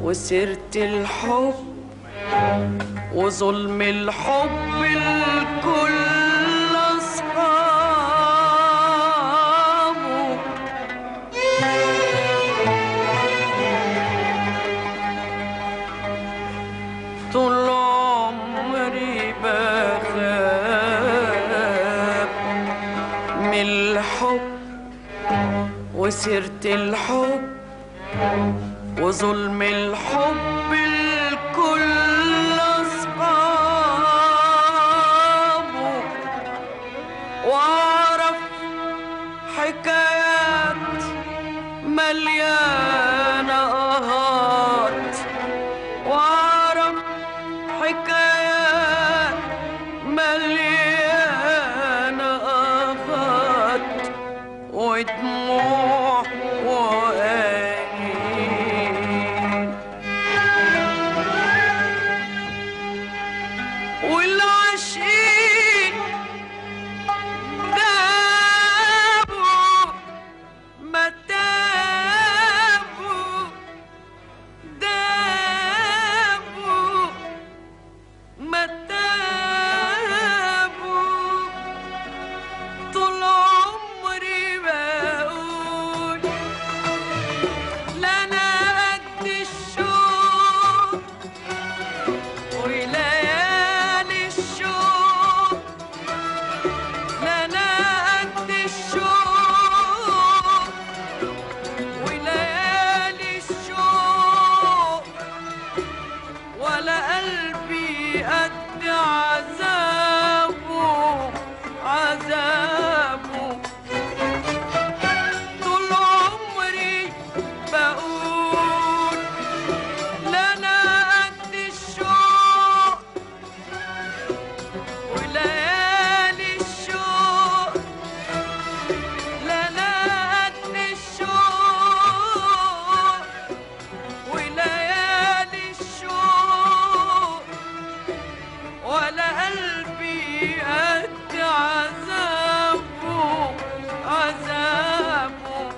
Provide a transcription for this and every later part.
وسيرة الحب وظلم الحب الكل أصحابه طول عمري بخاف من الحب وسيرة الحب وظلم الحب الكل أصحابه وأعرف حكايات مليانة آهات وأعرف حكايات مليانة آهات ودموع وأنين والعشيق دابوا ما تابوا دابوا ما تابوا طول عمري بقول لا انا قد الشوق وليالي الشوق لا انا قد الشوق وليالي الشوق ولا قلبي قد عذابه عذابه طول عمري بقول لا انا قد الشوق وليالي الشوق لا انا قد الشوق وليالي الشوق ولا قلبي قد عذابه عذابه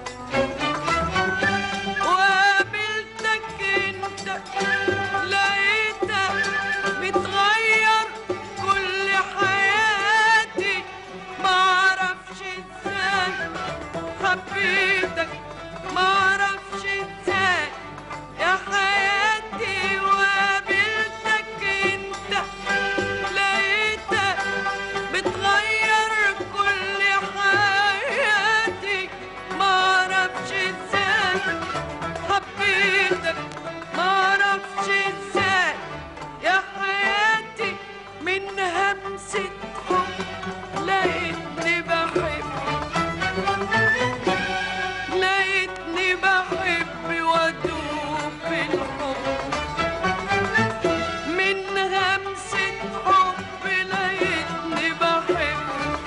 وقابلتك انت لقيتك متغير كل حياتي معرفش ازاي حبيتك معرفش ازاي يا حياتي وقابلتك انت لقيتك بتغير كل حياتي معرفش ازاي حبيتك معرفش ازاي يا حياتي من همسة حب لقيتني بحب لقيتني بحب وادوب في الحب من همسة حب لقيتني بحب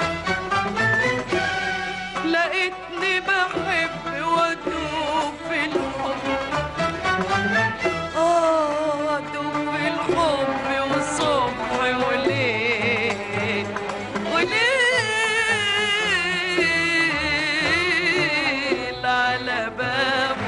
لقيتني بحب وادوب في الحب آه أدوب في الحب وصبح وليل وليل على بابه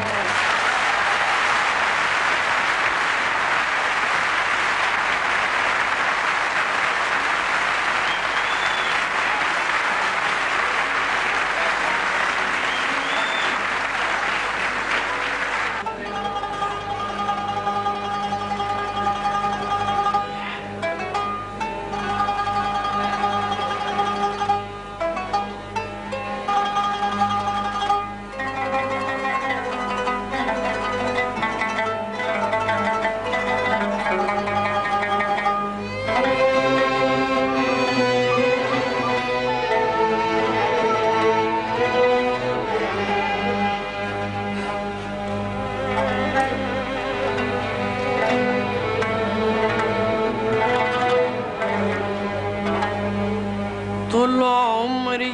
طول عمري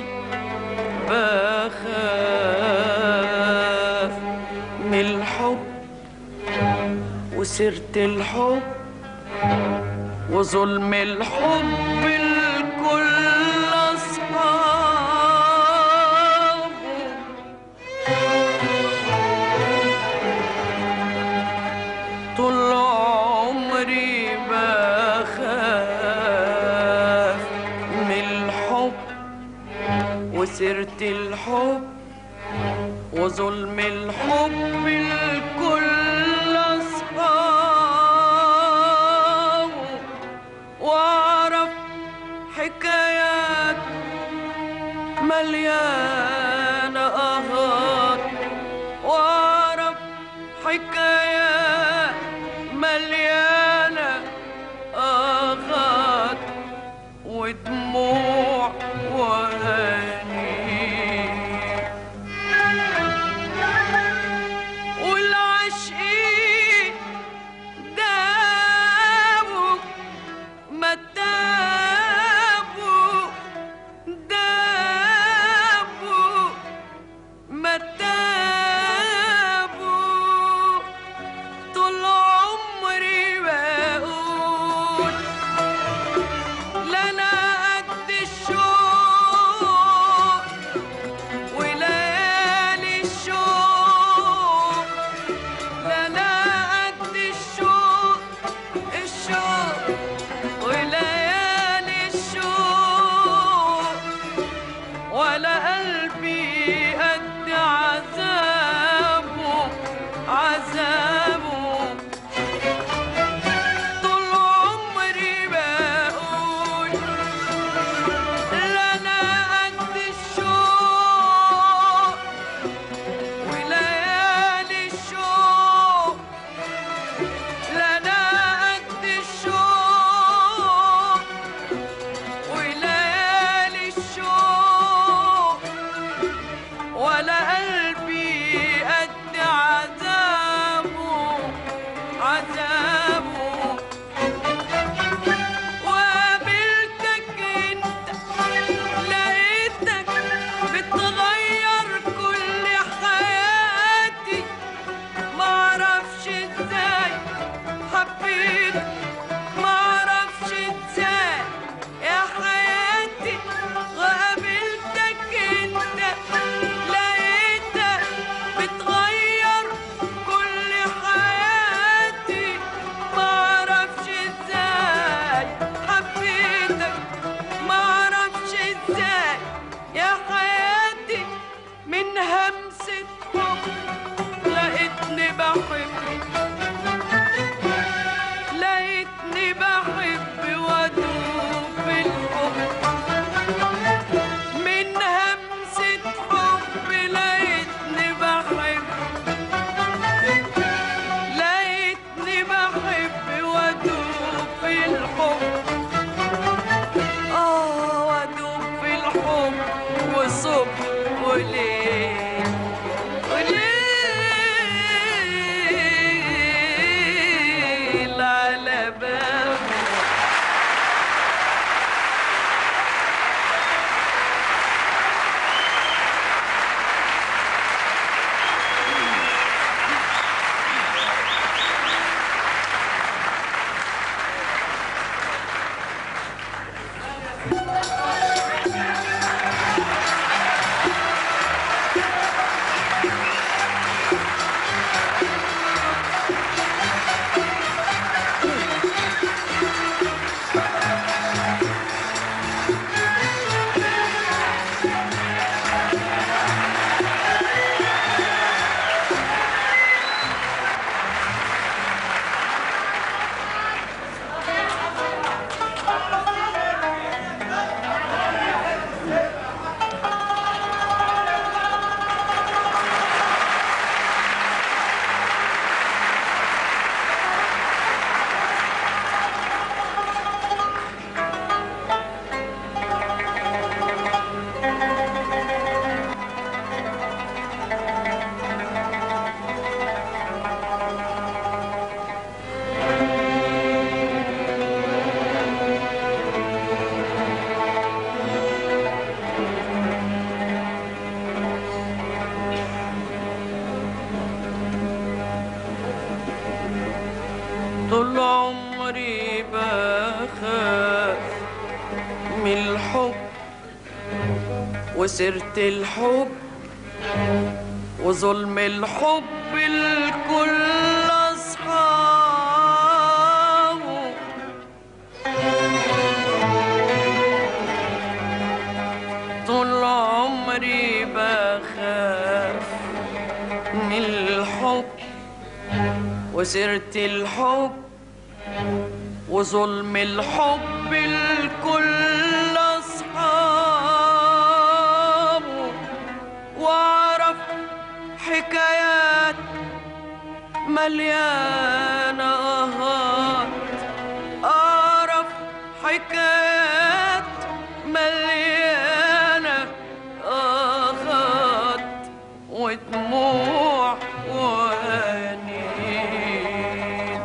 بخاف من الحب وسيرة الحب وظلم الحب الكل أصحابه وظلم الحب الكل أصحابه وأعرف حكايات مليانة أهات وأعرف حكايات مليانة أغات ودموع وهنيك والعشقين دابوا ما تابوا دابوا ما تابوا طول عمري بقول لا انا قد الشوق وليالي الشوق لا انا قد الشوق الشوق وليالي الشوق ولا قلبي قد عذابه عذابه طول عمري بقول لا انا قد الشوق وليالي الشوق لا انا قد الشوق وليالي الشوق ولا قلبي قد عذابه عذابه وقابلتك انت لقيتك بتغير كل حياتي معرفش ازاي حبيت معرفش ازاي يا حياتي وقابلتك انت لقيتك بتغير كل حياتي معرفش ازاي حبيتك معرفش ازاي يا حياتي من همسة حب لقيتني بحب لقيتني بحب وادوب في الحب من همسة حب لقيتني بحب لقيتني بحب وادوب في الحب اه وادوب في الحب وصبح وليل وليل على بابه طول عمري بخاف من الحب وسيرة الحب وظلم الحب الكل أصحابه طول عمري بخاف خاف من الحب وسيرة الحب وظلم الحب الكل أصحابه وأعرف حكايات مليانة آهات أعرف حكايات مليانة آهات ودموع وأنين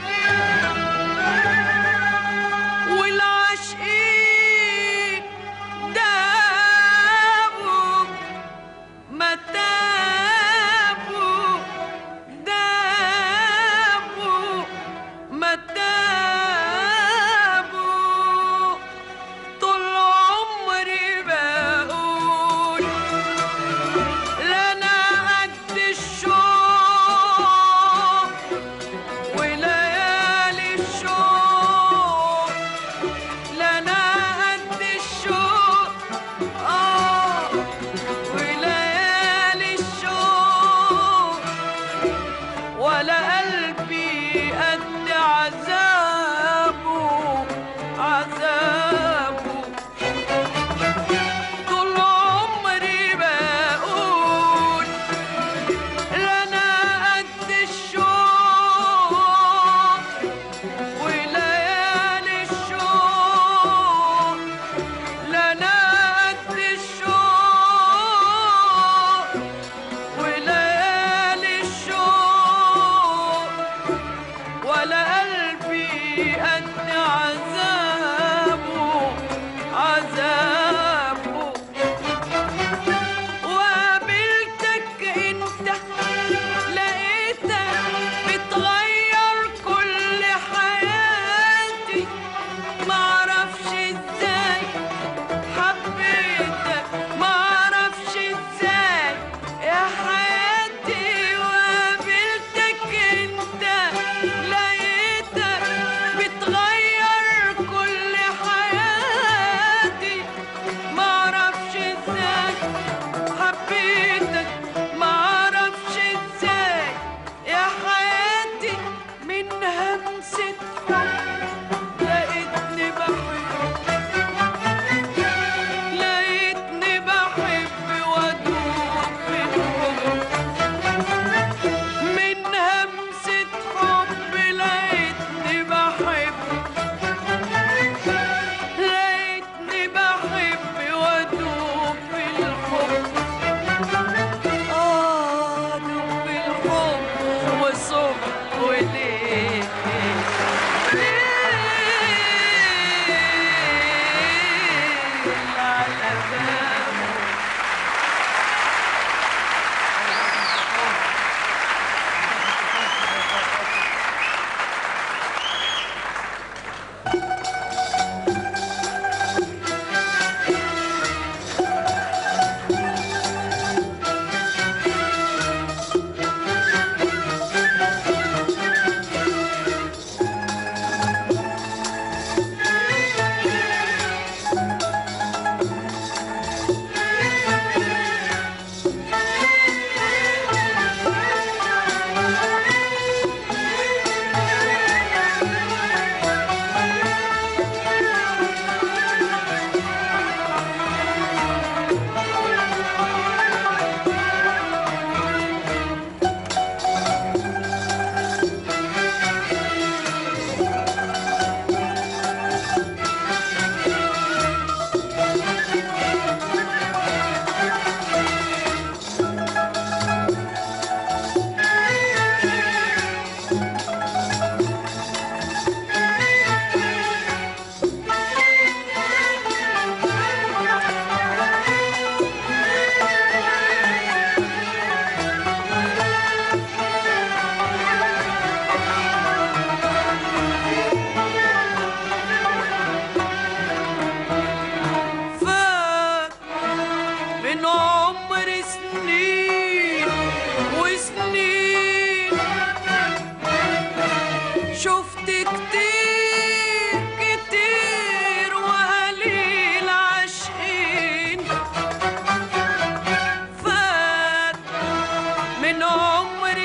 والعاشقين دابوا ما تابوا دابوا ما تابوا طول عمري بقول لا انا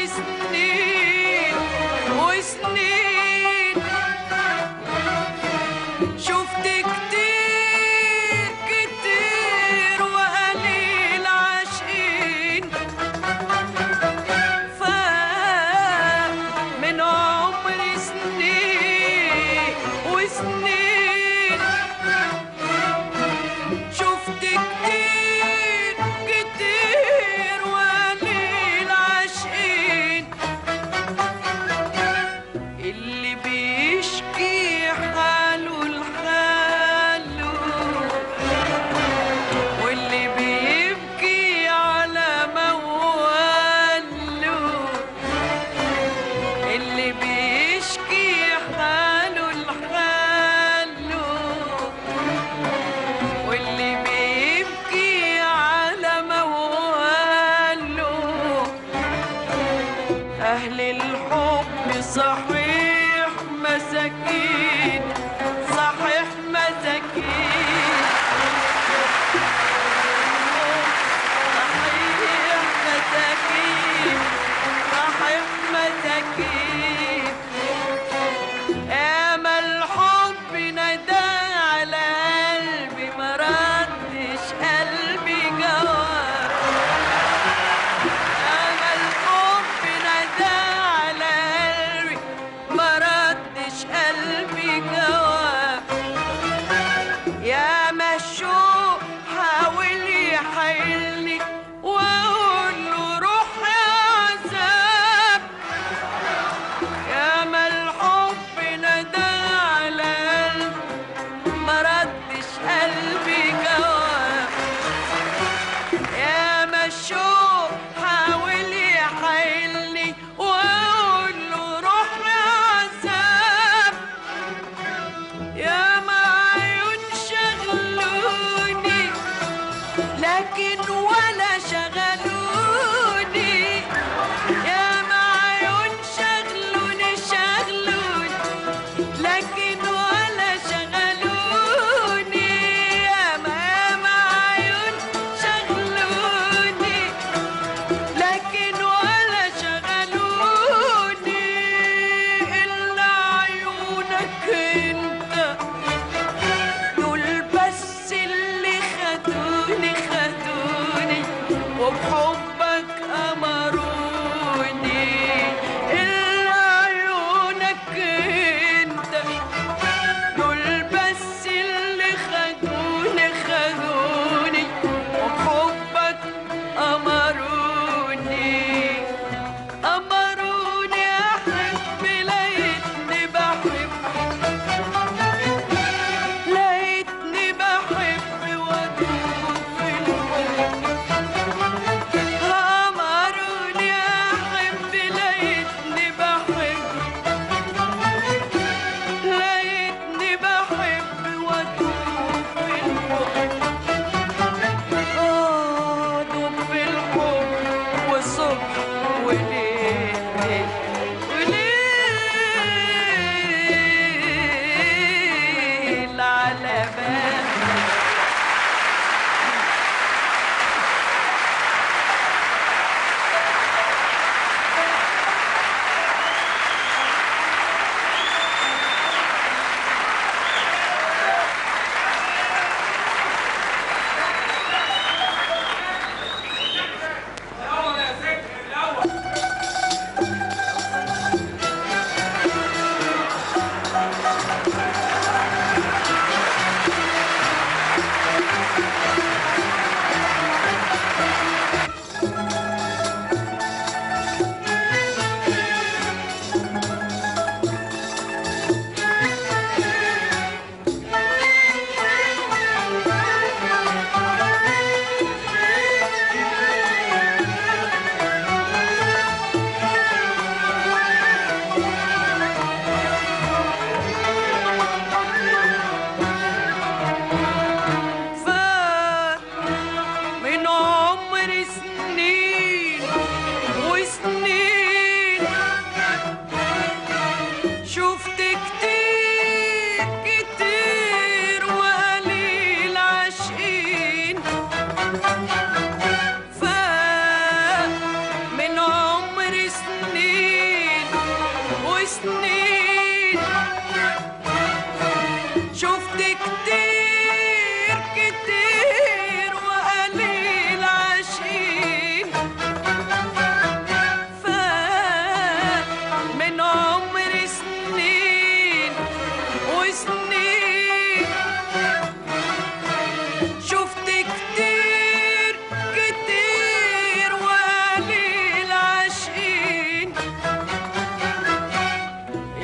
سنين وسنين شفت كتير كتير وقليل عاشقين فات من عمري سنين وسنين شفت كتير كتير وقليل عاشقين اللي بيشكي حاله لحاله واللي بيبكي على مواله اللي بيشكي حاله لحاله واللي بيبكي على مواله أهل الحب صحيح مساكين صحيح مساكين صحيح مساكين صحيح مساكين امل الحب ندى على قلبي ما ردش قلبي جواب امل الحب ندى على قلبي ما ردش قلبي جواب يا مشوق حاول يحيلني واقول له روح يا عذاب يا ما الحب ندى على قلبي ما ردش قلبي جواب يا ما الشوق حاول يحيلني واقول له روح يا عذاب يا ما عيون شغلوني لكن ولا شغلوني يا ما عيون شغلوني شغلوني لكن ولا شغلوني يا ما يا ما عيون شغلوني لكن ولا شغلوني إلا عيونك انت دول بس اللي خدوني خدوني وبحبك أمروني إلا عيونك انت دول بس اللي خدوني خدوني وبحبك أمروني أمروني أحب لقيتني بحب لقيتني بحب وأدوب في الحب أمروني أحب لقيتني بحب لقيتني بحب وأدوب في الحب آه دوب في الحب والصبح وليل وليل على باب الأول يا ست الأول سنين شفت كتير كتير وقليل عشقين فات من عمر سنين وسنين شفت كتير كتير وقليل عاشقين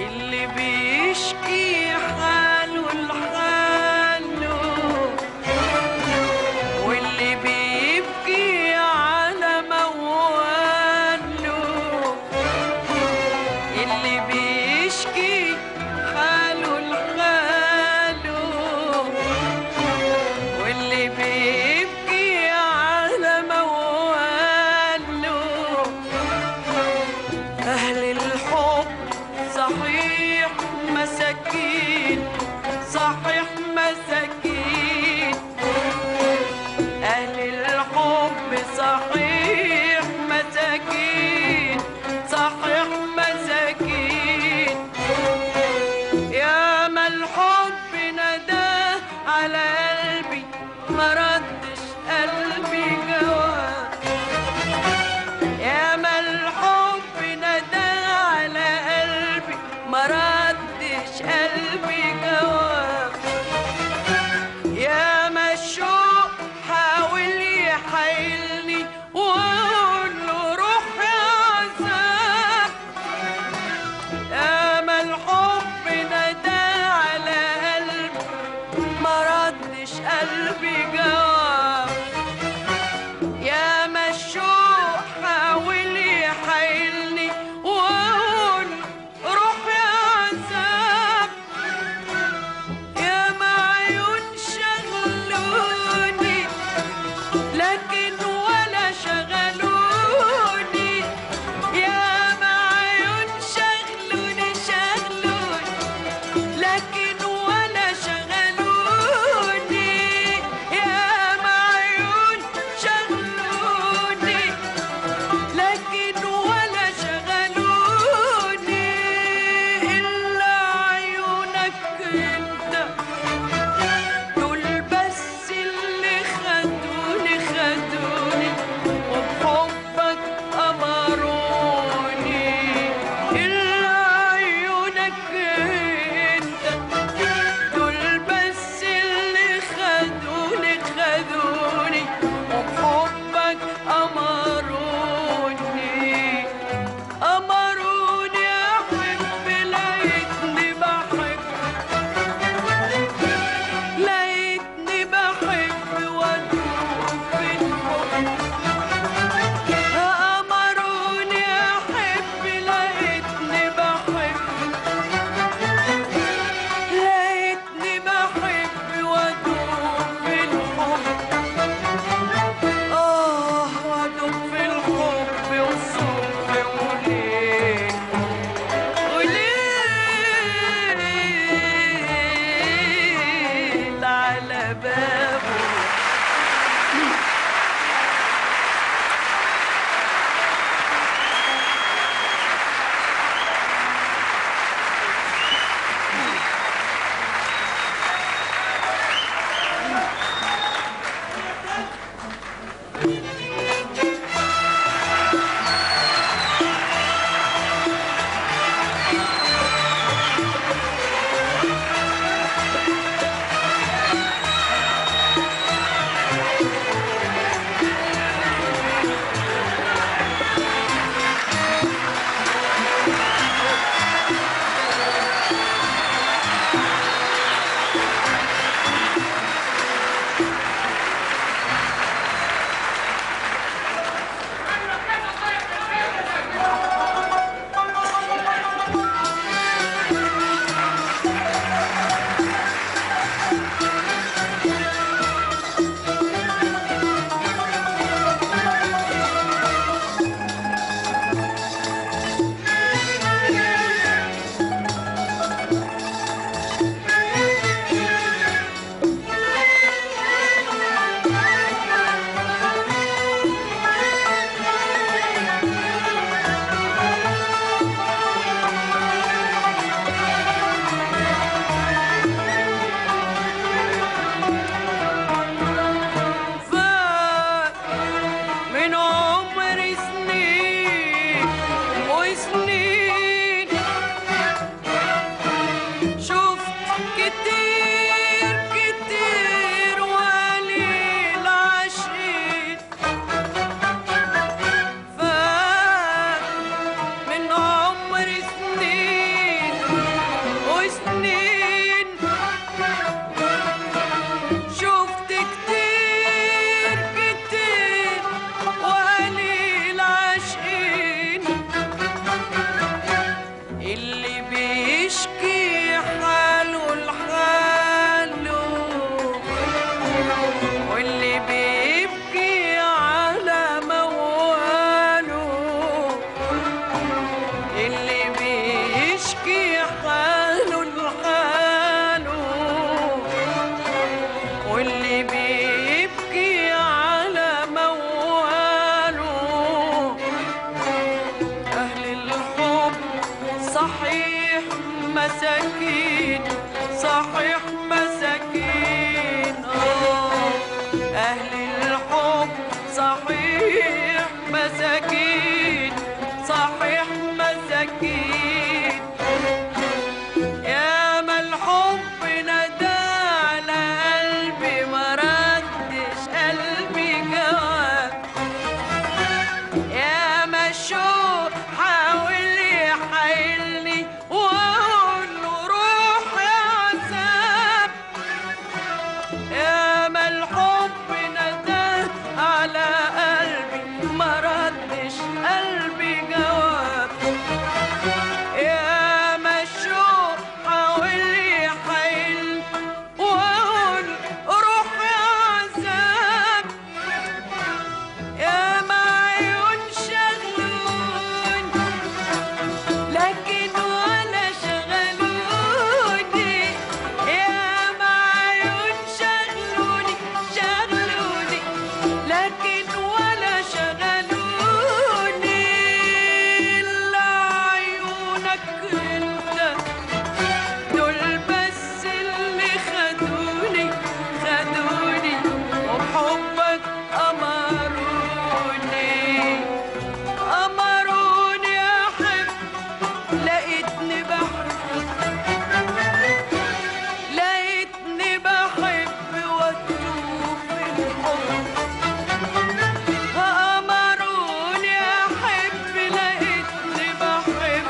مساكين صحيح مساكين آه أهل الحب صحيح مساكين صحيح مساكين يا ما الحب ندى على قلبي ما ردش قلبي جواب يا ما الشوق حاول يحايلني واقول له روح يا عذاب يا ما الحب ندى على قلبي ما ردش قلبي جواب يا ما الشوق حاول يحايل واقول روح يا عذاب يا ما عيون شغلون لكن ولا شغلوني يا ما عيون شغلوني شغلوني لكن ولا شغلوني إلا عيونك انت دول بس اللي خدوني خدوني وبحبك أمروني أمروني أحب لقيتني بحب لقيتني بحب وأتوب في الحب أمروني أحب لقيتني بحب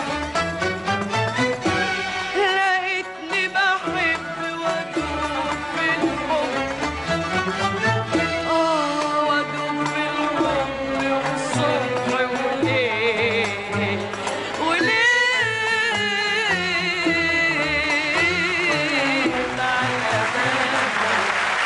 لقيتني بحب وأدوب في الحب آه وأدوب في الحب والصبح وليل وليل على بابك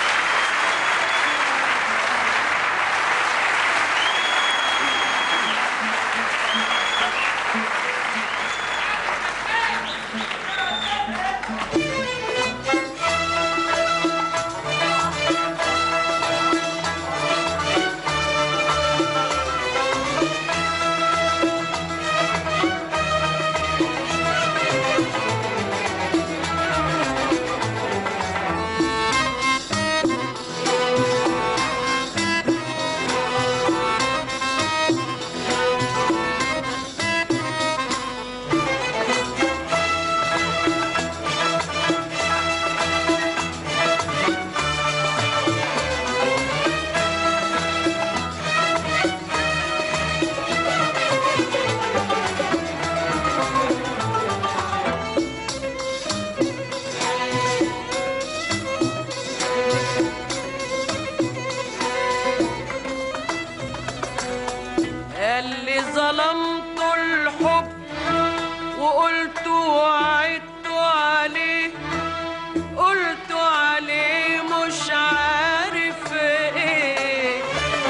اللي ظلمت الحب وقلت وعدت عليه قلت عليه مش عارف ايه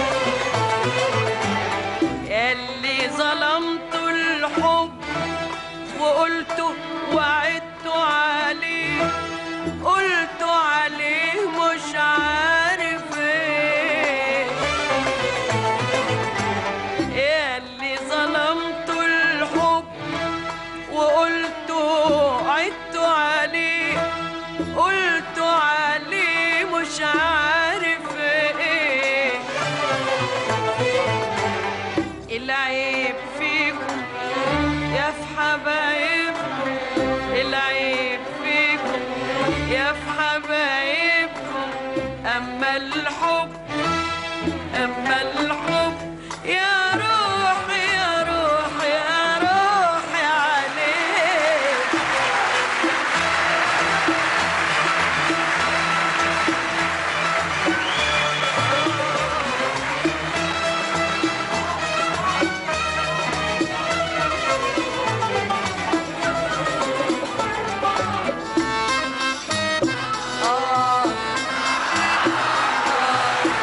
اللي ظلمت الحب وقلت وعدت عليه قلت عليه مش عارف ايه اللي ظلمت الحب وقلت عدت عليه قلت عليه مش عارف ايه العيب فيكم يا في حبايبكم العيب فيكم يا في حبايبكم اما الحب أما الحب يا روحي يا روحي يا روحي عليك آه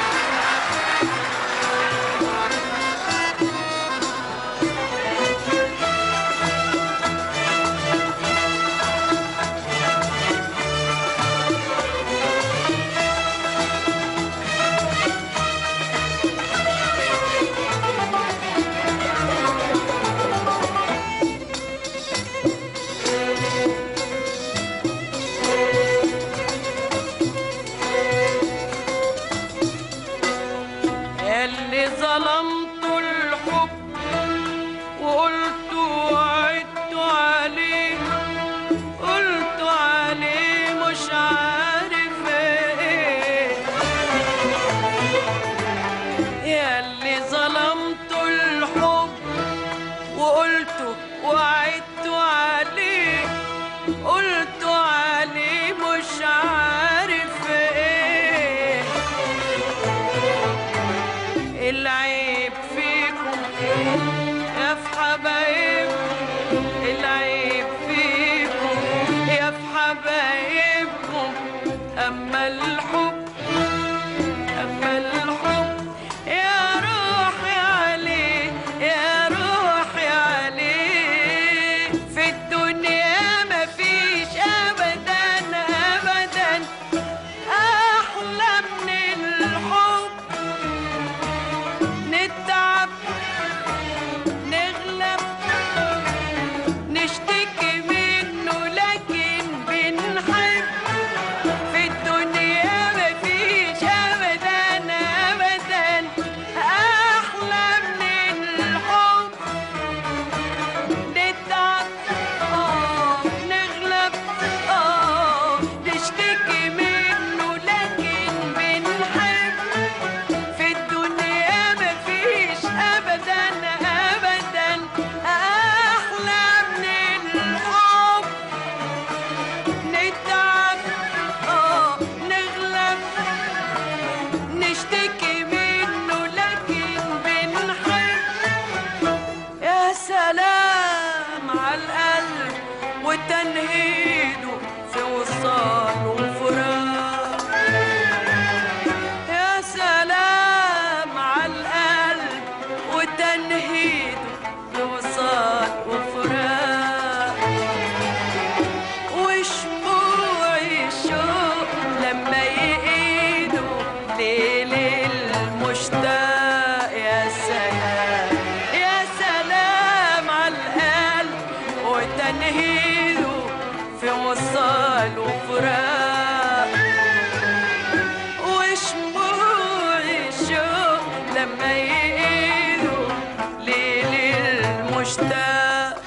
مشتاق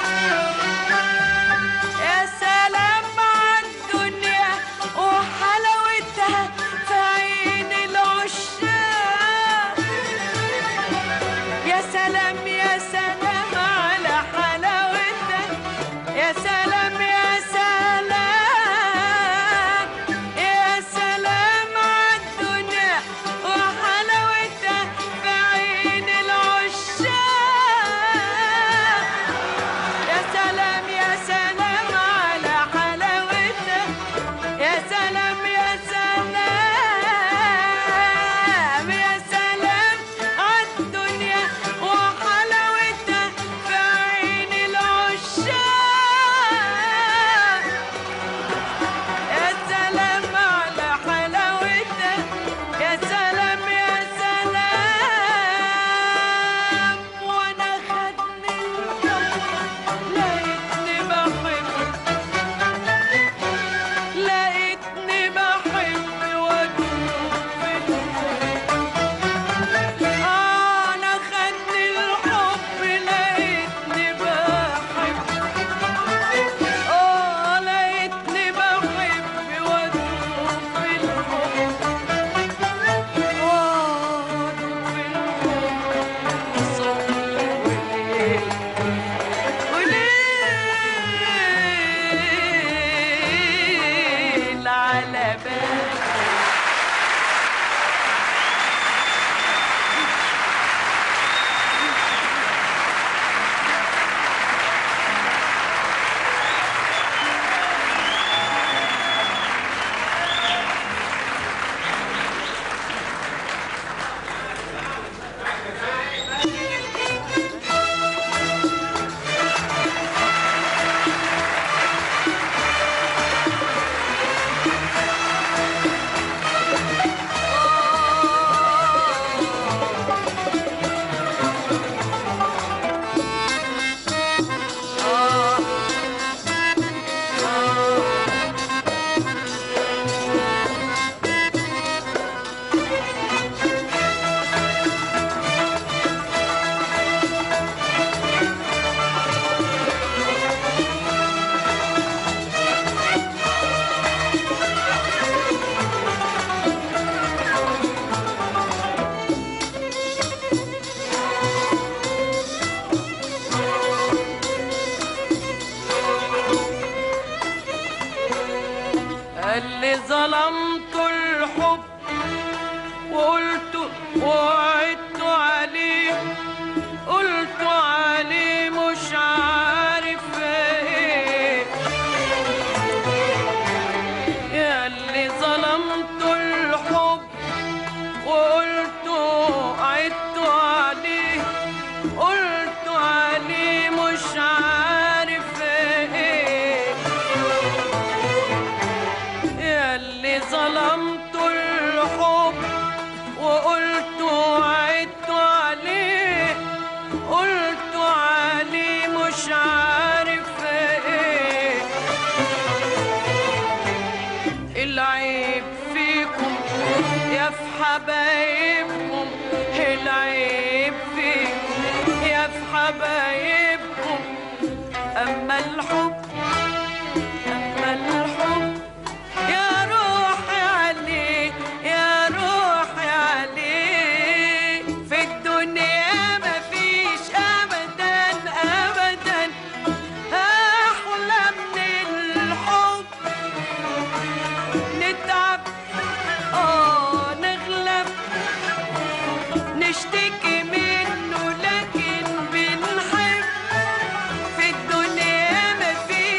يا سلام عالدنيا وحلاوتها في عين العشاق يا سلام يا سلام على حلاوتها يا سلام يا سلام يا سلام عالدنيا وحلاوتها في عين العشاق يا سلام يا سلام على حلاوتها يا سلام يا سلام يا سلام عالدنيا وحلاوتها في عين العشاق يا سلام على حلاوتها يا سلام يا سلام وانا خدني الحب لقيتني بحب لقيتني بحب وادوب في الحب انا خدني الحب لقيتني بحب اه لقيتني بحب وادوب في الحب وادوب في الحب صبح وليل وليل على بالي اللي ظلمت الحب وقلت وعدت عليه قلت عليه مش عارف ايه يا اللي ظلمت الحب وقلت عدت عليه قلت عليه مش عارف ايه يا اللي ظلمت الحب وقلت وعدت عليه قلت عليه مش عارف ايه العيب فيكم يا في حبايبكم العيب فيكم يا في حبايبكم أما الحب أما الحب يا روحي عليه يا روحي عليه في الدنيا مفيش أبدا أبدا أحلى من الحب نتعب اه نغلب نشتكي منه لكن بنحب في الدنيا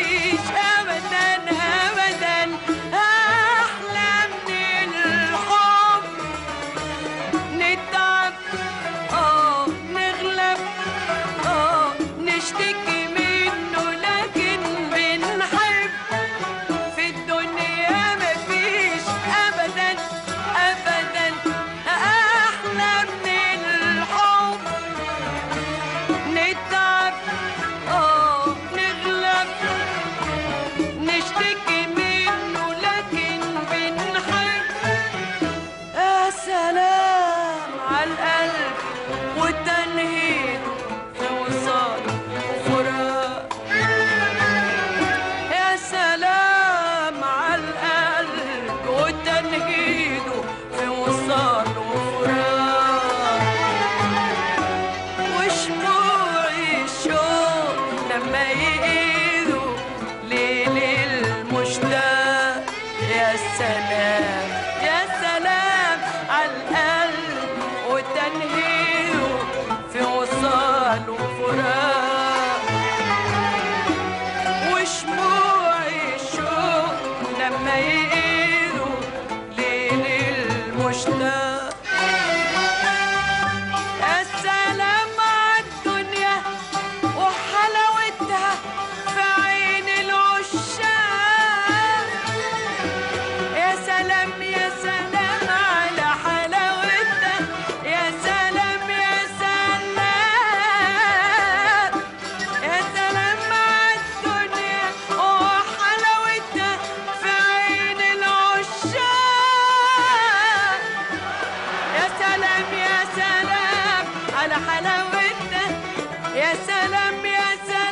يا سلام يا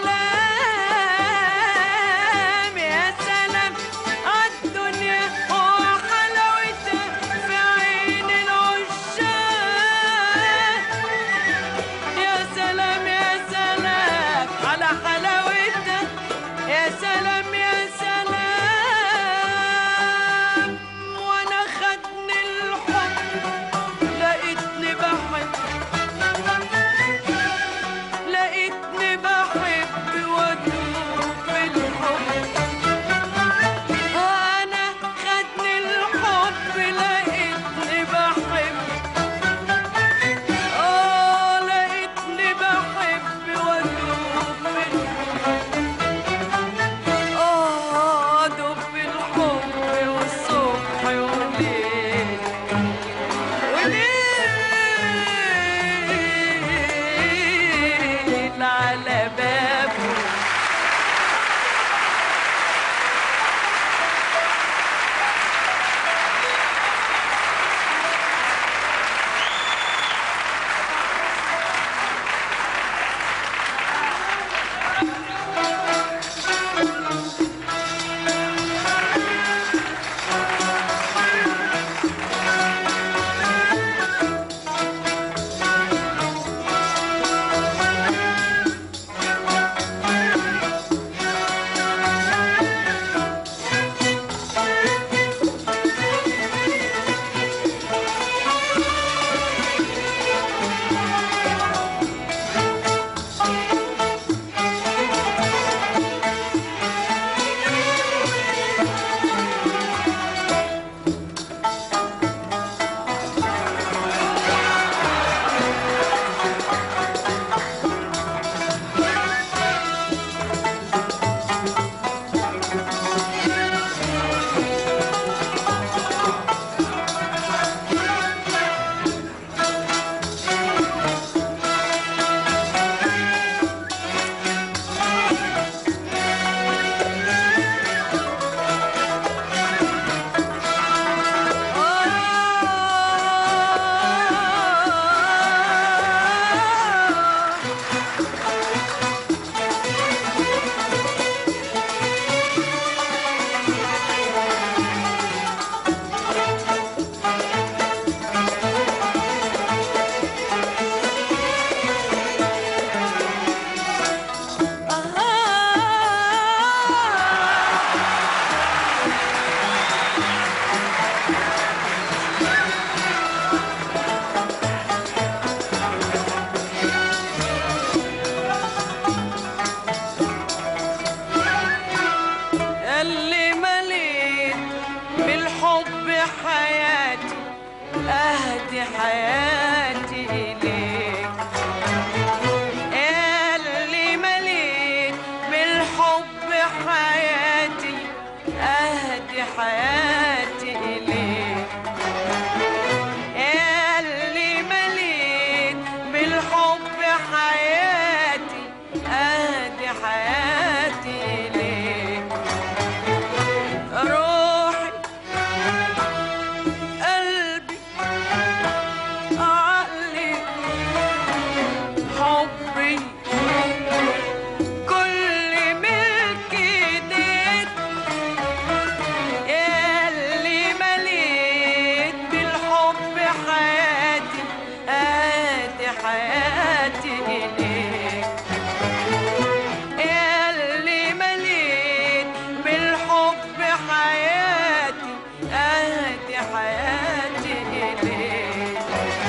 سلام يا سلام عالدنيا وحلاوتها في عين العشاق يا سلام يا سلام على حلاوتها يا سلام يا سلام وانا خدني الحب لقيتني بحب لقيتني بحب وادوب بالحب انا خدني الحب لقيتني بحب اه لقيتني بحب وادوب بالحب اه ادوب بالحب والصبح والليل وليل على بابه اللي مليت بالحب حياتي اهدي حياتي اليك اللي مليت بالحب حياتي اهدي حياتي اليك اللي مليت بالحب حياتي اهدي حياتي ليك روحي قلبي عقلي حبي كل ملك ايديك اللي مليت بالحب حياتي ادي حياتي اليك اللي مليت بالحب حياتي ادي حياتي اليك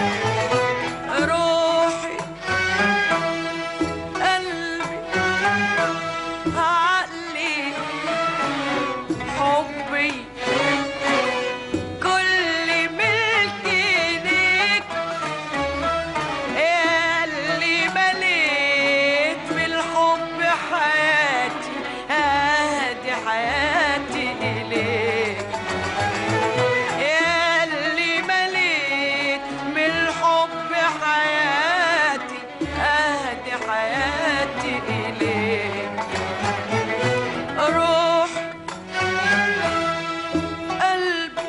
روحي قلبي عقلي حبي كل ملك ايديك اللي مليت بالحب حياتي هادي حياتي اليك اللي مليت بالحب حياتي اهدي حياتي اليك روح قلبي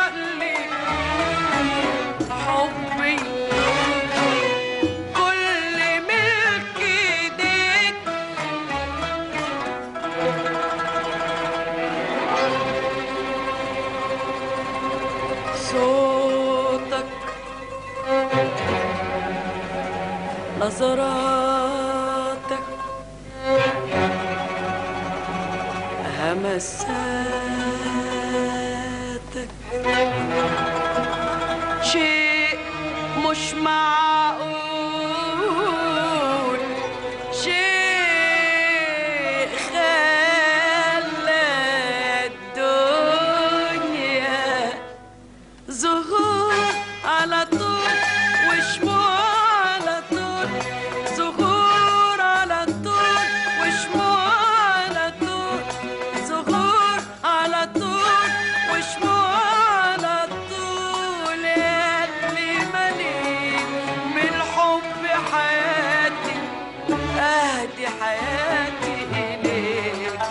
عقلي حبي كل نظراتك همساتك شيء مش معقول شيء خلى الدنيا زهور على طول وشموع على طول زهور على طول وشموع على طول زهور على طول وشموع على طول يا اللي مليت من الحب حياتي اهدي حياتي اليك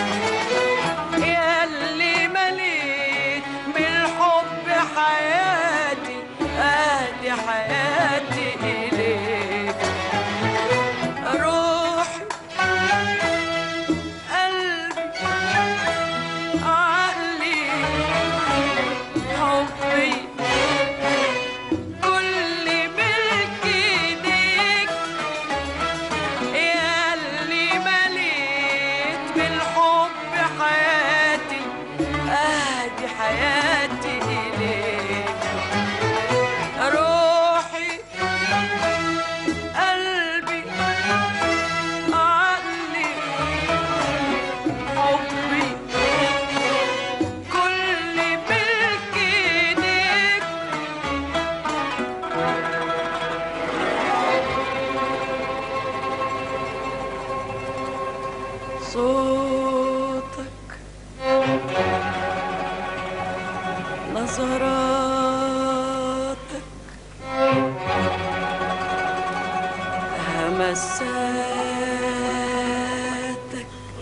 يا اللي مليت من الحب حياتي اهدي حياتي اليك روحي قلبي عقلي حبي كل ملك ايديك يا اللي مليت بالحب حياتي اهدي حياتي اليك روحي قلبي عقلي حبي كل ملك ايديك صوتك نظراتك همساتك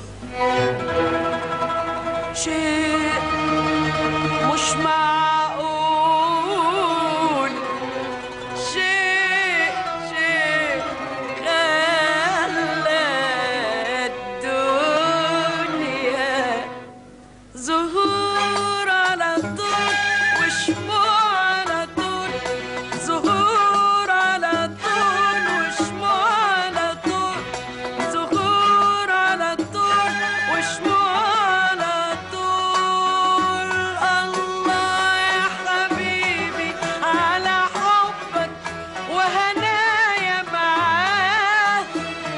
شيء مش معقول شيء شيء خلى الدنيا زهور على طول وشموع على طول زهور على طول وشموع على طول زهور على طول وشموع على طول الله يا حبيبي على حبك وهنايا معاه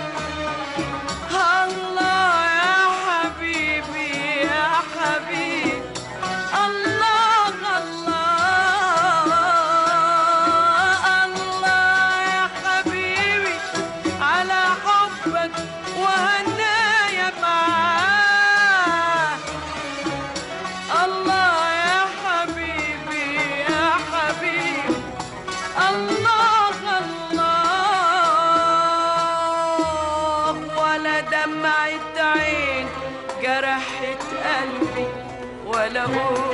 الله يا حبيبي يا حبيبي الله الله الله يا حبيبي على حبك وهنايا معاه الله يا حبيبي يا حبيبي الله الله ولا دمعة عين جرحت قلبي ولا هو